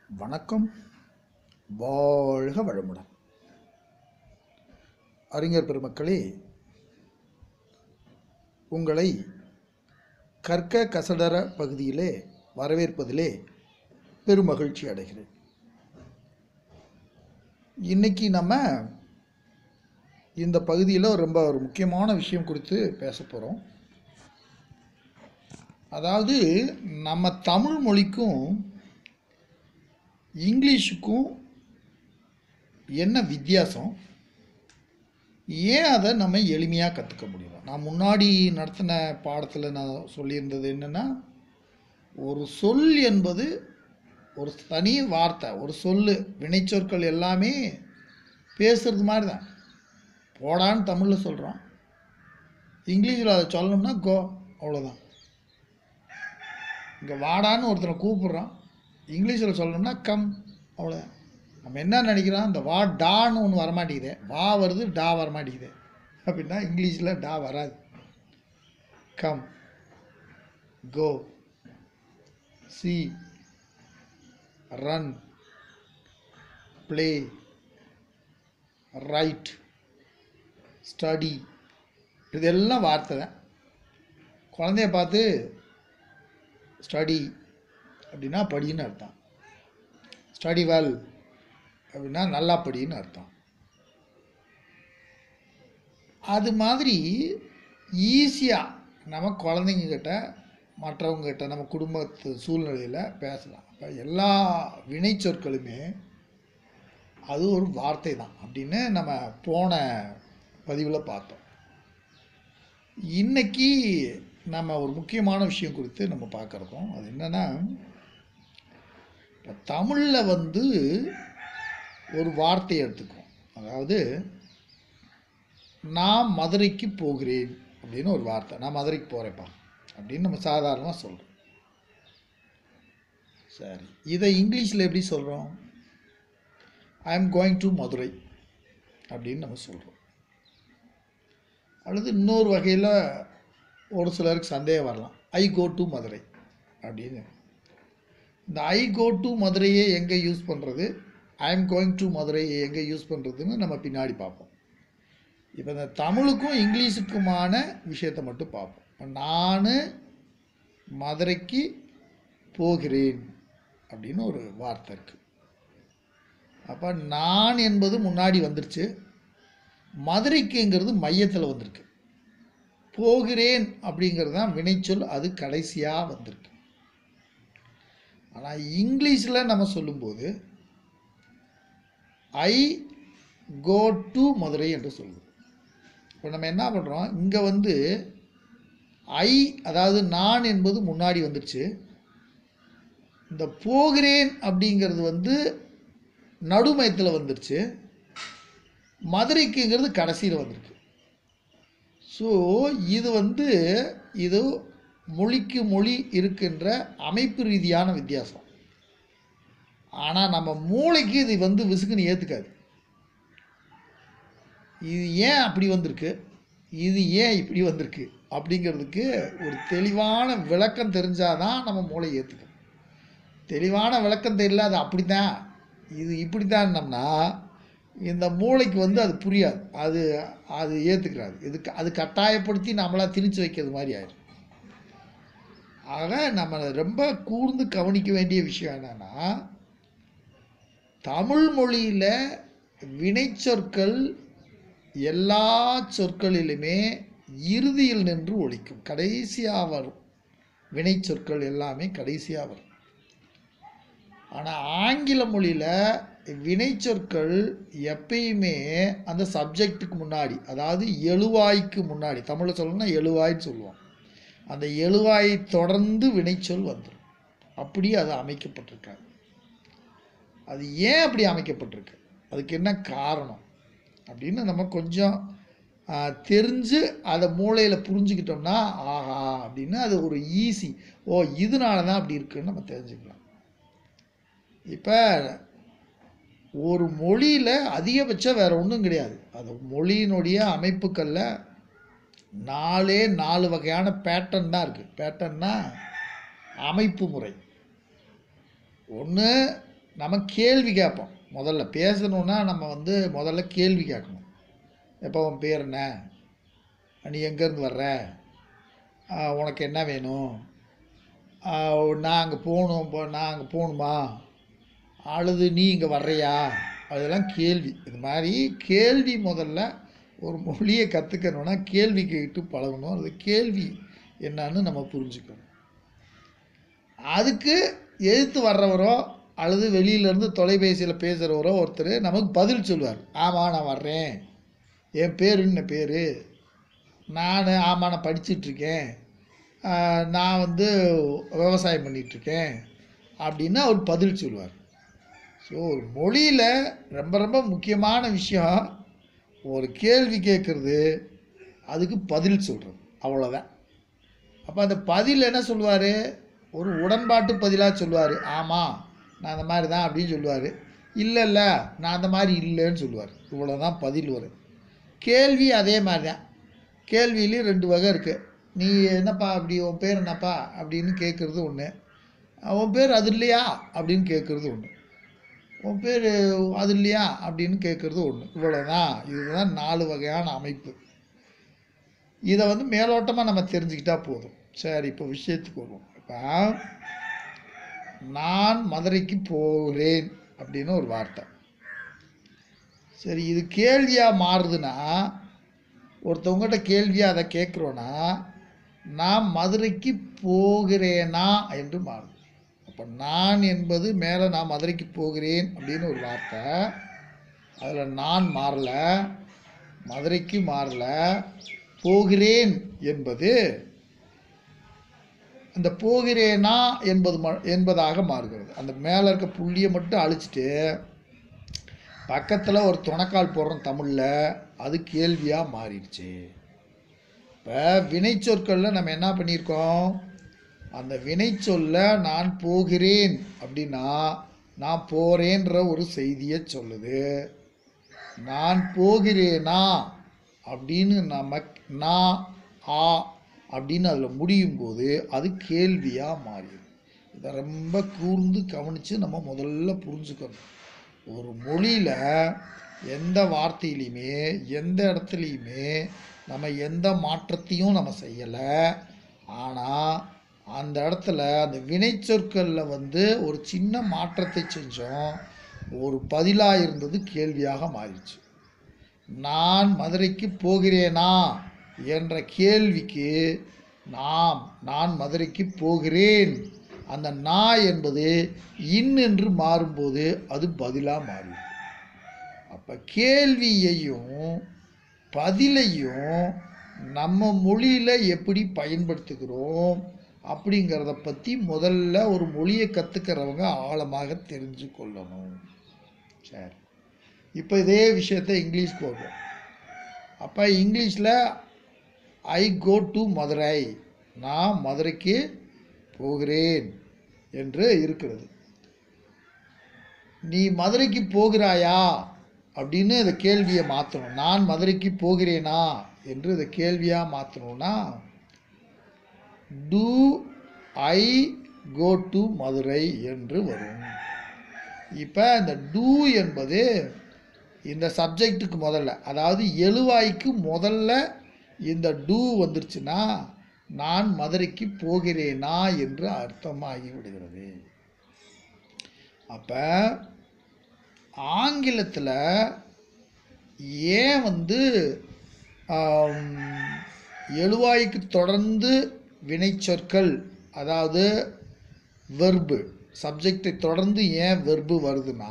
வணக்கம் வாழ்க வளமுடன் அறிஞர் பெருமக்களே உங்களை கற்க கசடர பகுதியிலே வரவேற்பதிலே பெருமகிழ்ச்சி அடைகிறேன் இன்னைக்கு நம்ம இந்த பகுதியில் ரொம்ப ஒரு முக்கியமான விஷயம் குறித்து பேச போகிறோம் அதாவது நம்ம தமிழ் மொழிக்கும் இங்கிலீஷுக்கும் என்ன வித்தியாசம் ஏன் அதை நம்ம எளிமையாக கற்றுக்க முடியும் நான் முன்னாடி நடத்தின பாடத்தில் நான் சொல்லியிருந்தது என்னென்னா ஒரு சொல் என்பது ஒரு தனி வார்த்தை ஒரு சொல்லு வினைச்சொற்கள் எல்லாமே பேசுறது மாதிரி தான் போடான்னு தமிழில் சொல்கிறோம் இங்கிலீஷில் அதை சொல்லணும்னா கோ அவ்வளோதான் இங்கே வாடான்னு ஒருத்தனை கூப்பிட்றான் இங்கிலீஷில் சொல்லணும்னா கம் அவ்வளோதான் நம்ம என்ன நினைக்கிறோம் இந்த வா டான்னு ஒன்று வரமாட்டேங்குது வா வருது டா வரமாட்டேங்குது அப்படின்னா இங்கிலீஷில் டா வராது come go see run play write study இதெல்லாம் வார்த்தை தான் குழந்தைய பார்த்து ஸ்டடி அப்படின்னா படின்னு அர்த்தம் ஸ்டடி வெல் அப்படின்னா நல்லா படின்னு அர்த்தம் அது மாதிரி ஈஸியாக நம்ம குழந்தைங்கக்கிட்ட மற்றவங்ககிட்ட நம்ம குடும்பத்து சூழ்நிலையில் பேசலாம் அப்போ எல்லா வினைச்சொற்களுமே அது ஒரு வார்த்தை தான் அப்படின்னு நம்ம போன பதிவில் பார்த்தோம் இன்னைக்கு நம்ம ஒரு முக்கியமான விஷயம் குறித்து நம்ம பார்க்குறோம் அது என்னென்னா இப்போ தமிழில் வந்து ஒரு வார்த்தையை எடுத்துக்குவோம் அதாவது நான் மதுரைக்கு போகிறேன் அப்படின்னு ஒரு வார்த்தை நான் மதுரைக்கு போகிறேப்பா அப்படின்னு நம்ம சாதாரணமாக சொல்கிறோம் சரி இதை இங்கிலீஷில் எப்படி சொல்கிறோம் I am going to Madurai அப்படின்னு நம்ம சொல்கிறோம் அல்லது இன்னொரு வகையில் ஒரு சிலருக்கு சந்தேகம் வரலாம் ஐ கோ டு மதுரை அப்படின்னு இந்த ஐ கோ டு மதுரையை எங்கே யூஸ் பண்ணுறது I am going to Madurai எங்கே யூஸ் பண்ணுறதுன்னு நம்ம பின்னாடி பார்ப்போம் இப்போ இந்த தமிழுக்கும் இங்கிலீஷுக்குமான விஷயத்தை மட்டும் பார்ப்போம் இப்போ நான் மதுரைக்கு போகிறேன் அப்படின்னு ஒரு வார்த்தை இருக்குது அப்போ நான் என்பது முன்னாடி வந்துருச்சு மதுரைக்குங்கிறது மையத்தில் வந்திருக்கு போகிறேன் அப்படிங்கிறது தான் வினைச்சொல் அது கடைசியாக வந்திருக்கு ஆனால் இங்கிலீஷில் நம்ம சொல்லும்போது ஐ கோ டு மதுரை என்று சொல்லுது இப்போ நம்ம என்ன பண்ணுறோம் இங்கே வந்து ஐ அதாவது நான் என்பது முன்னாடி வந்துருச்சு இந்த போகிறேன் அப்படிங்கிறது வந்து நடுமயத்தில் வந்துருச்சு மதுரைக்குங்கிறது கடைசியில் வந்திருக்கு ஸோ இது வந்து இது மொழிக்கு மொழி இருக்கின்ற அமைப்பு ரீதியான வித்தியாசம் ஆனால் நம்ம மூளைக்கு இது வந்து விசுக்குன்னு ஏற்றுக்காது இது ஏன் அப்படி வந்திருக்கு இது ஏன் இப்படி வந்திருக்கு அப்படிங்கிறதுக்கு ஒரு தெளிவான விளக்கம் தெரிஞ்சாதான் நம்ம மூளை ஏற்றுக்கும் தெளிவான விளக்கம் தெரியல அது அப்படி தான் இது இப்படி தான்னம்னா இந்த மூளைக்கு வந்து அது புரியாது அது அது ஏற்றுக்கிறாது இதுக்கு அது கட்டாயப்படுத்தி நம்மளாக திணிச்சு வைக்கிறது மாதிரி ஆயிடும் ஆக நம்ம ரொம்ப கூர்ந்து கவனிக்க வேண்டிய விஷயம் என்னென்னா தமிழ் மொழியில் வினைச்சொற்கள் எல்லா சொற்களிலுமே இறுதியில் நின்று ஒழிக்கும் கடைசியாக வரும் வினைச்சொற்கள் எல்லாமே கடைசியாக வரும் ஆனால் ஆங்கில மொழியில் வினைச்சொற்கள் எப்பயுமே அந்த சப்ஜெக்ட்டுக்கு முன்னாடி அதாவது எழுவாய்க்கு முன்னாடி தமிழில் சொல்லணும்னா எழுவாய்ன்னு சொல்லுவோம் அந்த எழுவாயை தொடர்ந்து வினைச்சொல் வந்துடும் அப்படி அது அமைக்கப்பட்டிருக்காங்க அது ஏன் அப்படி அமைக்கப்பட்டிருக்கு அதுக்கு என்ன காரணம் அப்படின்னு நம்ம கொஞ்சம் தெரிஞ்சு அதை மூளையில் புரிஞ்சுக்கிட்டோம்னா ஆஹா அப்படின்னு அது ஒரு ஈஸி ஓ இதனால தான் அப்படி இருக்குன்னு நம்ம தெரிஞ்சுக்கலாம் இப்போ ஒரு மொழியில் அதிகபட்சம் வேறு ஒன்றும் கிடையாது அது மொழியினுடைய அமைப்புகளில் நாலே நாலு வகையான பேட்டர்ன் தான் இருக்குது பேட்டர்னா அமைப்பு முறை ஒன்று நம்ம கேள்வி கேட்போம் முதல்ல பேசணுன்னா நம்ம வந்து முதல்ல கேள்வி கேட்கணும் எப்போ உன் பேர் என்ன நீ எங்கேருந்து வர்ற ஆஹ் உனக்கு என்ன வேணும் ஆஹ் நான் அங்கே போகணும் இப்போ நான் அங்கே போகணுமா அழுது நீ இங்கே வர்றியா அதெல்லாம் கேள்வி இது மாதிரி கேள்வி முதல்ல ஒரு மொழியை கற்றுக்கணுன்னா கேள்வி கேட்டு பழகணும் அது கேள்வி என்னன்னு நம்ம புரிஞ்சுக்கணும் அதுக்கு எதிர்த்து வர்றவரோ அல்லது வெளியிலேருந்து தொலைபேசியில் பேசுகிறவரோ ஒருத்தர் நமக்கு பதில் சொல்லுவார் ஆமாம் நான் வர்றேன் என் பேர் என்ன பேர் நான் ஆமாம் நான் படிச்சிட்ருக்கேன் நான் வந்து விவசாயம் பண்ணிகிட்ருக்கேன் அப்படின்னு அவர் பதில் சொல்லுவார் ஸோ ஒரு மொழியில் ரொம்ப ரொம்ப முக்கியமான விஷயம் ஒரு கேள்வி கேட்குறது அதுக்கு பதில் சொல்கிறது அவ்வளோதான் அப்போ அந்த பதில் என்ன சொல்லுவார் ஒரு உடன்பாட்டு பதிலாக சொல்லுவார் ஆமாம் நான் அந்த மாதிரி தான் அப்படின்னு சொல்லுவார் இல்லை இல்லை நான் அந்த மாதிரி இல்லைன்னு சொல்லுவார் இவ்வளோதான் பதில் வரும் கேள்வி அதே மாதிரி தான் கேள்வியிலையும் ரெண்டு வகை இருக்குது நீ என்னப்பா அப்படி உன் பேர் என்னப்பா அப்படின்னு கேட்குறது ஒன்று உன் பேர் அது இல்லையா அப்படின்னு கேட்குறது ஒன்று உன் பேர் அது இல்லையா அப்படின்னு கேட்குறது ஒன்று இவ்வளோதான் இதுதான் நாலு வகையான அமைப்பு இதை வந்து மேலோட்டமாக நம்ம தெரிஞ்சுக்கிட்டா போதும் சரி இப்போ விஷயத்துக்கு வருவோம் இப்போ நான் மதுரைக்கு போகிறேன் அப்படின்னு ஒரு வார்த்தை சரி இது கேள்வியாக மாறுதுன்னா ஒருத்தவங்ககிட்ட கேள்வியாக அதை கேட்குறோன்னா நான் மதுரைக்கு போகிறேனா என்று மாறுது அப்போ நான் என்பது மேலே நான் மதுரைக்கு போகிறேன் அப்படின்னு ஒரு வார்த்தை அதில் நான் மாறல மதுரைக்கு மாறல போகிறேன் என்பது அந்த போகிறேனா என்பது ம என்பதாக மாறுகிறது அந்த மேலே இருக்க புள்ளியை மட்டும் அழிச்சிட்டு பக்கத்தில் ஒரு துணைக்கால் போடுறோம் தமிழில் அது கேள்வியாக மாறிடுச்சு இப்போ வினைச்சொற்களில் நம்ம என்ன பண்ணியிருக்கோம் அந்த வினைச்சொல்ல நான் போகிறேன் அப்படின்னா நான் போகிறேன்ற ஒரு செய்தியை சொல்லுது நான் போகிறேனா அப்படின்னு நம்ம நான் ஆ அப்படின்னு அதில் முடியும் போது அது கேள்வியாக மாறிடும் இதை ரொம்ப கூர்ந்து கவனித்து நம்ம முதல்ல புரிஞ்சுக்கணும் ஒரு மொழியில் எந்த வார்த்தையிலையுமே எந்த இடத்துலையுமே நம்ம எந்த மாற்றத்தையும் நம்ம செய்யலை ஆனால் அந்த இடத்துல அந்த வினைச்சொற்களில் வந்து ஒரு சின்ன மாற்றத்தை செஞ்சோம் ஒரு பதிலாக இருந்தது கேள்வியாக மாறிடுச்சு நான் மதுரைக்கு போகிறேனா என்ற கேள்விக்கு நாம் நான் மதுரைக்கு போகிறேன் அந்த நான் என்பது இன் என்று மாறும்போது அது பதிலாக மாறிடும் அப்போ கேள்வியையும் பதிலையும் நம்ம மொழியில் எப்படி பயன்படுத்துகிறோம் அப்படிங்கிறத பற்றி முதல்ல ஒரு மொழியை கற்றுக்கிறவங்க ஆழமாக தெரிஞ்சு கொள்ளணும் சரி இப்போ இதே விஷயத்தை இங்கிலீஷ்க்கு வருவோம் அப்போ இங்கிலீஷில் ஐ கோ டு மதுரை நான் மதுரைக்கு போகிறேன் என்று இருக்கிறது நீ மதுரைக்கு போகிறாயா அப்படின்னு இந்த கேள்வியை மாற்றணும் நான் மதுரைக்கு போகிறேனா என்று இந்த கேள்வியாக மாற்றணும்னா do I go to Madurai என்று வரும் இப்போ இந்த டூ என்பது இந்த சப்ஜெக்ட்டுக்கு முதல்ல அதாவது எழுவாய்க்கு முதல்ல இந்த டூ வந்துருச்சுன்னா நான் மதுரைக்கு போகிறேனா என்று அர்த்தமாகி விடுகிறது அப்போ ஆங்கிலத்தில் ஏன் வந்து ஆம், எழுவாய்க்கு தொடர்ந்து வினைச்சொற்கள் அதாவது வெர்பு சப்ஜெக்டை தொடர்ந்து ஏன் வெர்பு வருதுன்னா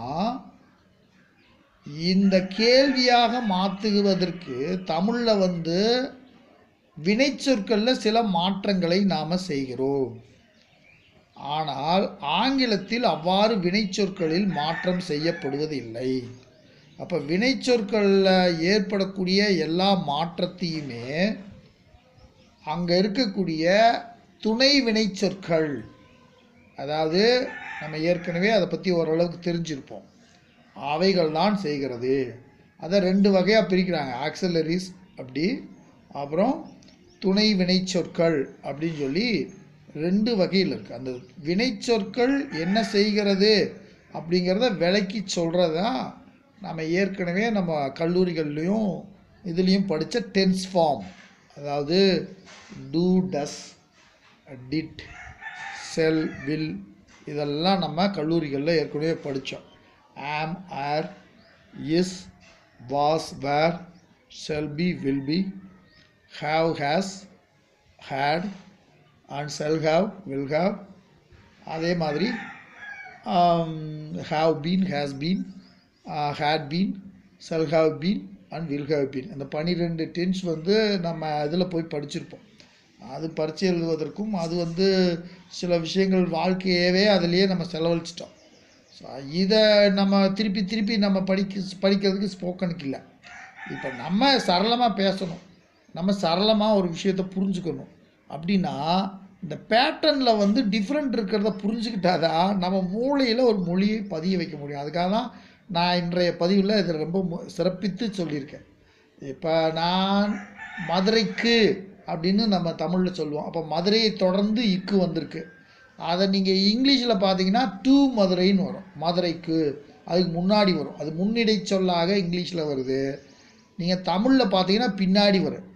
இந்த கேள்வியாக மாற்றுவதற்கு தமிழில் வந்து வினைச்சொற்களில் சில மாற்றங்களை நாம் செய்கிறோம் ஆனால் ஆங்கிலத்தில் அவ்வாறு வினைச்சொற்களில் மாற்றம் செய்யப்படுவதில்லை அப்போ வினைச்சொற்களில் ஏற்படக்கூடிய எல்லா மாற்றத்தையுமே அங்கே இருக்கக்கூடிய துணை வினைச்சொற்கள் அதாவது நம்ம ஏற்கனவே அதை பற்றி ஓரளவுக்கு தெரிஞ்சிருப்போம் அவைகள் தான் செய்கிறது அதை ரெண்டு வகையாக பிரிக்கிறாங்க ஆக்சலரிஸ் அப்படி அப்புறம் துணை வினைச்சொற்கள் அப்படின்னு சொல்லி ரெண்டு வகையில் இருக்குது அந்த வினைச்சொற்கள் என்ன செய்கிறது அப்படிங்கிறத விளக்கி சொல்கிறது தான் நம்ம ஏற்கனவே நம்ம கல்லூரிகள்லேயும் இதுலேயும் படித்த டென்ஸ் ஃபார்ம் அதாவது do does did shall will இதெல்லாம் நம்ம கல்லூரிகளில் ஏற்கனவே படித்தோம் am are is was were shall be will be have has had and shall have will have அதே மாதிரி have been has been had been shall have been and will have been இந்த பன்னிரெண்டு tense வந்து நம்ம இதில் போய் படிச்சிருப்போம் அது பரீட்சை எழுதுவதற்கும் அது வந்து சில விஷயங்கள் வாழ்க்கையவே அதிலேயே நம்ம செலவழிச்சிட்டோம் ஸோ இதை நம்ம திருப்பி திருப்பி நம்ம படிக்க படிக்கிறதுக்கு ஸ்போக்கனுக்கு இல்லை இப்போ நம்ம சரளமாக பேசணும் நம்ம சரளமாக ஒரு விஷயத்தை புரிஞ்சுக்கணும் அப்படின்னா இந்த பேட்டர்னில் வந்து டிஃப்ரெண்ட் இருக்கிறத புரிஞ்சுக்கிட்டாதான் நம்ம மூளையில் ஒரு மொழியை பதிய வைக்க முடியும் அதுக்காக தான் நான் இன்றைய பதிவில் இதில் ரொம்ப மு- சிறப்பித்து சொல்லியிருக்கேன் இப்போ நான் மதுரைக்கு அப்படின்னு நம்ம தமிழில் சொல்லுவோம் அப்போ மதுரையை தொடர்ந்து இக்கு வந்திருக்கு அதை நீங்கள் இங்கிலீஷில் பார்த்தீங்கன்னா டு மதுரைன்னு வரும் மதுரைக்கு அதுக்கு முன்னாடி வரும் அது முன்னிடை சொல்லாக இங்கிலீஷில் வருது நீங்கள் தமிழில் பார்த்தீங்கன்னா பின்னாடி வரும்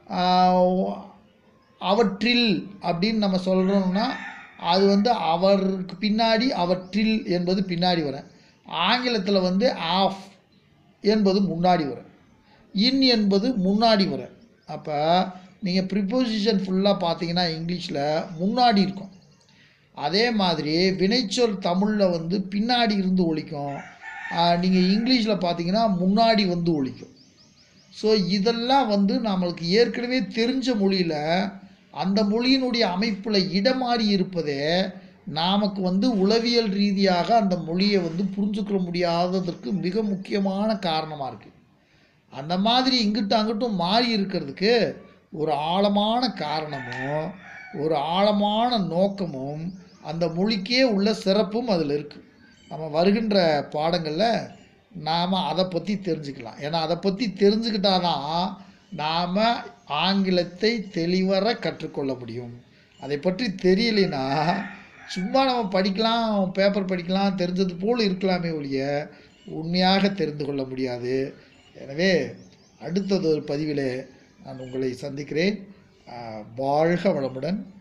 ஆஹ் அவற்றில் அப்படின்னு நம்ம சொல்கிறோம்னா அது வந்து அவருக்கு பின்னாடி அவற்றில் என்பது பின்னாடி வரும் ஆங்கிலத்தில் வந்து ஆஃப் என்பது முன்னாடி வரும் இன் என்பது முன்னாடி வரும் அப்போ நீங்கள் ப்ரிப்போசிஷன் ஃபுல்லாக பார்த்தீங்கன்னா இங்கிலீஷில் முன்னாடி இருக்கும் அதே மாதிரி வினைச்சொல் தமிழில் வந்து பின்னாடி இருந்து ஒழிக்கும் நீங்கள் இங்கிலீஷில் பார்த்தீங்கன்னா முன்னாடி வந்து ஒழிக்கும் ஸோ இதெல்லாம் வந்து நம்மளுக்கு ஏற்கனவே தெரிஞ்ச மொழியில் அந்த மொழியினுடைய அமைப்பில் இடமாறி இருப்பதே நமக்கு வந்து உளவியல் ரீதியாக அந்த மொழியை வந்து புரிஞ்சுக்க முடியாததற்கு மிக முக்கியமான காரணமாக இருக்குது அந்த மாதிரி இங்கிட்டு அங்கிட்டும் மாறி இருக்கிறதுக்கு ஒரு ஆழமான காரணமும் ஒரு ஆழமான நோக்கமும் அந்த மொழிக்கே உள்ள சிறப்பும் அதில் இருக்குது நம்ம வருகின்ற பாடங்களில் நாம் அதை பற்றி தெரிஞ்சுக்கலாம் ஏன்னா அதை பற்றி தெரிஞ்சுக்கிட்டாதான் நாம் ஆங்கிலத்தை தெளிவர கற்றுக்கொள்ள முடியும் அதை பற்றி தெரியலைன்னா சும்மா நம்ம படிக்கலாம் பேப்பர் படிக்கலாம் தெரிஞ்சது போல் இருக்கலாமே ஒழிய உண்மையாக தெரிந்து கொள்ள முடியாது எனவே அடுத்தது ஒரு பதிவிலே நான் உங்களை சந்திக்கிறேன் ஆஹ் வாழ்க வளமுடன்